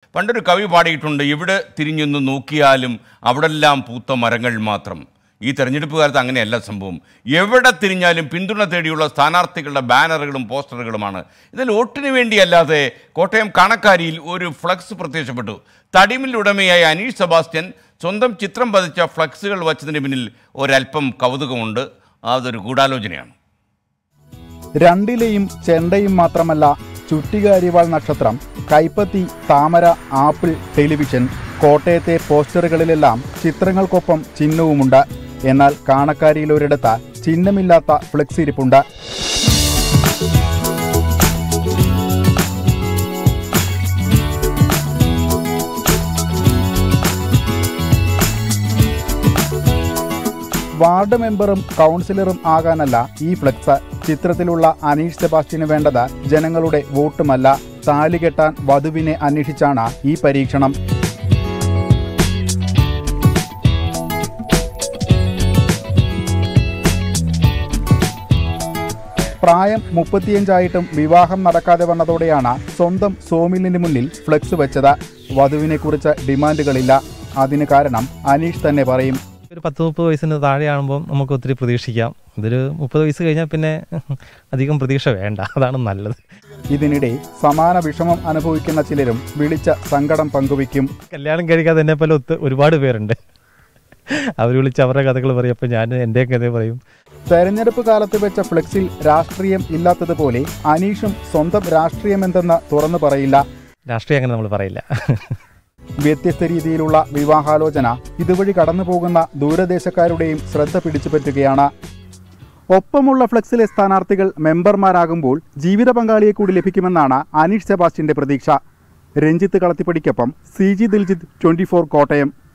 പണ്ടൊരു കവി പാടിയിട്ടുണ്ട് എവിടെ തിരിഞ്ഞൊന്ന് നോക്കിയാലും അവിടെല്ലാം പൂത്ത മരങ്ങൾ മാത്രം ഈ തെരഞ്ഞെടുപ്പ് കാലത്ത് അങ്ങനെയല്ല സംഭവം എവിടെ തിരിഞ്ഞാലും പിന്തുണ തേടിയുള്ള സ്ഥാനാർത്ഥികളുടെ ബാനറുകളും പോസ്റ്ററുകളുമാണ് ഇതിൽ വോട്ടിന് വേണ്ടിയല്ലാതെ കോട്ടയം കാണക്കാരിയിൽ ഒരു ഫ്ലക്സ് പ്രത്യക്ഷപ്പെട്ടു തടിമിൽ ഉടമയായ അനീഷ് സെബാസ്റ്റ്യൻ സ്വന്തം ചിത്രം പതിച്ച ഫ്ലക്സുകൾ വച്ചതിന് പിന്നിൽ ഒരല്പം കൗതുകമുണ്ട് അതൊരു ഗൂഢാലോചനയാണ് രണ്ടിലെയും ചെണ്ടയും മാത്രമല്ല ചുറ്റികാരിവാൾ നക്ഷത്രം കൈപ്പത്തി താമര ആപ്പിൾ ടെലിവിഷൻ കോട്ടയത്തെ പോസ്റ്ററുകളിലെല്ലാം ചിത്രങ്ങൾക്കൊപ്പം ചിഹ്നവുമുണ്ട് എന്നാൽ കാണക്കാരിയിൽ ഒരിടത്ത് ചിഹ്നമില്ലാത്ത ഫ്ലെക്സ് ഇരിപ്പുണ്ട് വാർഡ് മെമ്പറും കൗൺസിലറും ആകാനല്ല ഈ ഫ്ലെക്സ് ചിത്രത്തിലുള്ള അനീഷ് സെബാസ്റ്റ്യന് വേണ്ടത് ജനങ്ങളുടെ വോട്ടുമല്ല താലി കെട്ടാൻ വധുവിനെ അന്വേഷിച്ചാണ് ഈ പരീക്ഷണം പ്രായം മുപ്പത്തിയഞ്ചായിട്ടും വിവാഹം നടക്കാതെ വന്നതോടെയാണ് സ്വന്തം സോമിലിന് മുന്നിൽ ഫ്ലെക്സ് വെച്ചത് വധുവിനെക്കുറിച്ച് ഡിമാൻഡുകളില്ല അതിന് കാരണം അനീഷ് തന്നെ പറയും ഒരു പത്ത് മുപ്പത് വയസ്സിന് താഴെയാകുമ്പോൾ നമുക്ക് ഒത്തിരി പ്രതീക്ഷിക്കാം ഇതൊരു മുപ്പത് വയസ്സ് കഴിഞ്ഞാൽ പിന്നെ അധികം പ്രതീക്ഷ വേണ്ട അതാണ് നല്ലത് ഇതിനിടെ സമാന വിഷമം അനുഭവിക്കുന്ന ചിലരും വിളിച്ച സങ്കടം പങ്കുവയ്ക്കും കല്യാണം കഴിക്കാതെ എന്നെ പോലെ ഒത്ത് ഒരുപാട് പേരുണ്ട് അവർ വിളിച്ച് അവരുടെ കഥകൾ പറയും അപ്പോൾ ഞാൻ എൻ്റെ കഥ പറയും തെരഞ്ഞെടുപ്പ് കാലത്ത് വെച്ച ഫ്ലെക്സിൽ രാഷ്ട്രീയം ഇല്ലാത്തതുപോലെ അനീഷും സ്വന്തം രാഷ്ട്രീയമെന്തെന്ന് തുറന്നു പറയില്ല രാഷ്ട്രീയം അങ്ങനെ നമ്മൾ പറയില്ല വ്യത്യസ്ത രീതിയിലുള്ള വിവാഹാലോചന ഇതുവഴി കടന്നു പോകുന്ന ദൂരദേശക്കാരുടെയും ശ്രദ്ധ പിടിച്ചുപറ്റുകയാണ് ഒപ്പമുള്ള ഫ്ലെക്സിലെ സ്ഥാനാർത്ഥികൾ മെമ്പർമാരാകുമ്പോൾ ജീവിത പങ്കാളിയെ കൂടി ലഭിക്കുമെന്നാണ് അനീഷ് സെബാസ്റ്റ്യന്റെ പ്രതീക്ഷ രഞ്ജിത്ത് കളത്തിപ്പടിക്കൊപ്പം C G Diljith twenty Kottayam